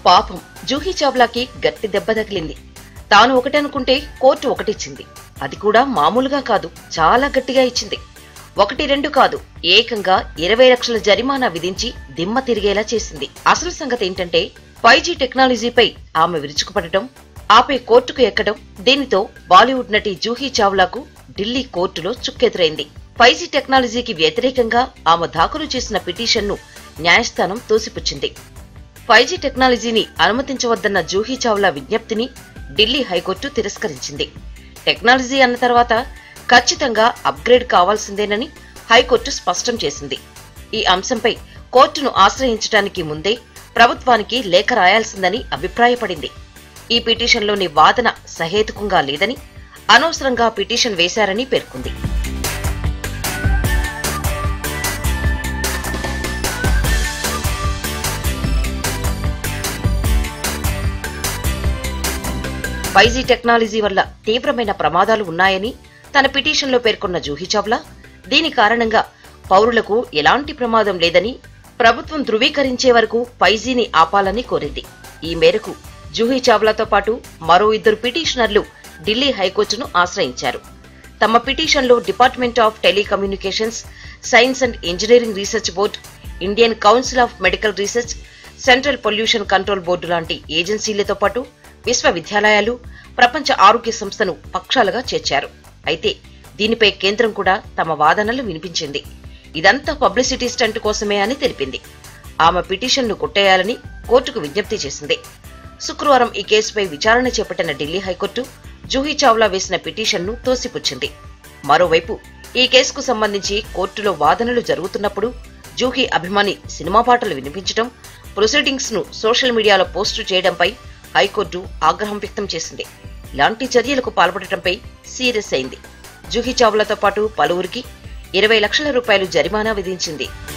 పాపం జూహీ చావ్లాకి గట్టి దెబ్బ తగిలింది తాను ఒకటనుకుంటే కోర్టు ఒకటిచ్చింది అది కూడా మామూలుగా కాదు చాలా గట్టిగా ఇచ్చింది ఒకటి రెండు కాదు ఏకంగా ఇరవై లక్షల జరిమానా విధించి దిమ్మ తిరిగేలా చేసింది అసలు సంగతి ఏంటంటే ఫైవ్ జీ టెక్నాలజీపై ఆమె విరుచుకుపడటం ఆపై కోర్టుకు ఎక్కడం దీనితో బాలీవుడ్ నటి జూహీ చావ్లాకు ఢిల్లీ కోర్టులో చుక్కెదురైంది ఫైవ్ జీ టెక్నాలజీకి వ్యతిరేకంగా ఆమె దాఖలు చేసిన పిటిషన్ను న్యాయస్థానం తోసిపుచ్చింది ఫైవ్ జీ టెక్నాలజీని అనుమతించవద్దన్న జూహీ చావ్లా విజ్ఞప్తిని ఢిల్లీ హైకోర్టు తిరస్కరించింది టెక్నాలజీ అన్న తర్వాత ఖచ్చితంగా అప్గ్రేడ్ కావాల్సిందేనని హైకోర్టు స్పష్టం చేసింది ఈ అంశంపై కోర్టును ఆశ్రయించడానికి ముందే ప్రభుత్వానికి లేఖ రాయాల్సిందని అభిప్రాయపడింది ఈ పిటిషన్లోని వాదన సహేతుకంగా లేదని అనవసరంగా పిటిషన్ వేశారని పేర్కొంది ఫైవ్ జీ టెక్నాలజీ వల్ల తీవ్రమైన ప్రమాదాలు ఉన్నాయని తన పిటిషన్లో పేర్కొన్న జూహీ చావ్లా దీని కారణంగా పౌరులకు ఎలాంటి ప్రమాదం లేదని ప్రభుత్వం ధృవీకరించే వరకు ఫైవ్ జీని ఆపాలని కోరింది ఈ మేరకు జూహీ చావ్లాతో పాటు మరో ఇద్దరు పిటిషనర్లు ఢిల్లీ హైకోర్టును ఆశ్రయించారు తమ పిటిషన్లో department of telecommunications science and engineering research board Indian council of medical research central pollution control board లాంటి ఏజెన్సీలతో పాటు విశ్వవిద్యాలయాలు ప్రపంచ ఆరోగ్య సంస్థను పక్షాలుగా చేర్చారు అయితే దీనిపై కేంద్రం కూడా తమ వాదనలు వినిపించింది ఇదంతా పబ్లిసిటీ స్టంట్ కోసమే అని తెలిపింది ఆమె పిటిషన్ను కొట్టేయాలని కోర్టుకు విజ్ఞప్తి చేసింది శుక్రవారం ఈ కేసుపై విచారణ చేపట్టిన ఢిల్లీ హైకోర్టు జూహీ చావ్లా వేసిన పిటిషన్ను తోసిపుచ్చింది మరోవైపు ఈ కేసుకు సంబంధించి కోర్టులో వాదనలు జరుగుతున్నప్పుడు జూహీ అభిమాని సినిమా పాటలు వినిపించడం ప్రొసీడింగ్స్ ను సోషల్ మీడియాలో పోస్టు చేయడంపై హైకోర్టు ఆగ్రహం వ్యక్తం చేసింది ఇలాంటి చర్యలకు పాల్పడటంపై సీరియస్ అయింది జూహీ చావ్లాతో పాటు పలువురికి ఇరవై లక్షల రూపాయలు జరిమానా విధించింది